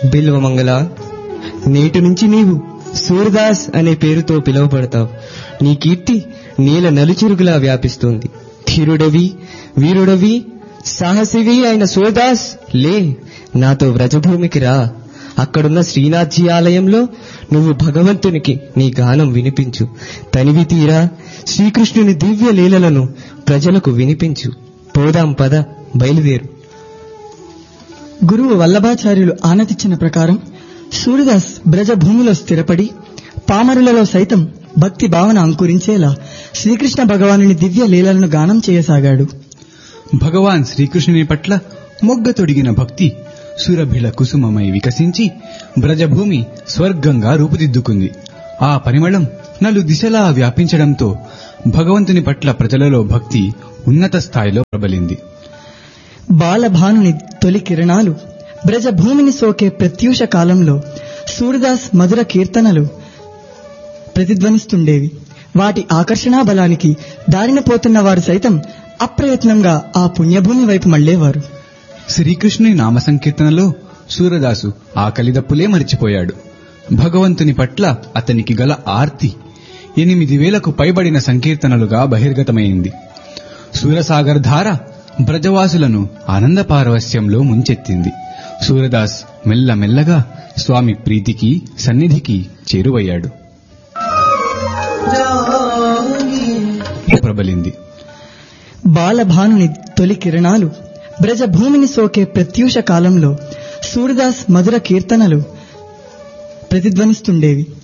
బిల్వమంగళ నేటి నుంచి నీవు సూర్దాస్ అనే పేరుతో పిలువబడతావు నీ కీర్తి నీల నలుచురుగులా వ్యాపిస్తుంది ధీరుడవి వీరుడవి సాహసివి అయిన సూర్దాస్ లే నాతో వ్రజభూమికి రా అక్కడున్న శ్రీనాథ్జీ ఆలయంలో నువ్వు భగవంతునికి నీ గానం వినిపించు తనివి తీరా శ్రీకృష్ణుని దివ్య లీలలను ప్రజలకు వినిపించు పోదాం పద బయలుదేరు గురువు వల్లభాచార్యులు ఆనతిచ్చిన ప్రకారం సూర్యదాస్ బ్రజభూమిలో స్థిరపడి పామరులలో సైతం భక్తి భావన అంకురించేలా శ్రీకృష్ణ భగవానుని దివ్య లీలలను గానం చేయసాగాడు భగవాన్ శ్రీకృష్ణుని పట్ల మొగ్గ తొడిగిన భక్తి సురభిళ కుసుమమై వికసించి బ్రజభూమి స్వర్గంగా రూపుదిద్దుకుంది ఆ పరిమళం నలు దిశలా వ్యాపించడంతో భగవంతుని పట్ల ప్రజలలో భక్తి ఉన్నత స్థాయిలో ప్రబలింది బాలభానుని తొలి కిరణాలు బ్రజభూమిని సోకే ప్రత్యూష కాలంలో సూర్యదాస్ మధుర కీర్తనలు ప్రతిధ్వనిస్తుండేవి వాటి ఆకర్షణా బలానికి దారిన పోతున్న వారు సైతం అప్రయత్నంగా ఆ పుణ్యభూమి వైపు మళ్లేవారు శ్రీకృష్ణుని నామ సంకీర్తనలో సూరదాసు ఆకలిదప్పులే మరిచిపోయాడు భగవంతుని పట్ల అతనికి గల ఆర్తి ఎనిమిది వేలకు పైబడిన సంకీర్తనలుగా బహిర్గతమైంది సూరసాగర్ ధార బ్రజవాసులను ఆనంద పారవస్యంలో ముంచెత్తింది సూరదాస్ మెల్లమెల్లగా స్వామి ప్రీతికి సన్నిధికి చేరువయ్యాడు ప్రబలింది బాలభానుని తొలి కిరణాలు బ్రజభూమిని సోకే ప్రత్యూష కాలంలో సూర్యదాస్ మధుర కీర్తనలు ప్రతిధ్వనిస్తుండేవి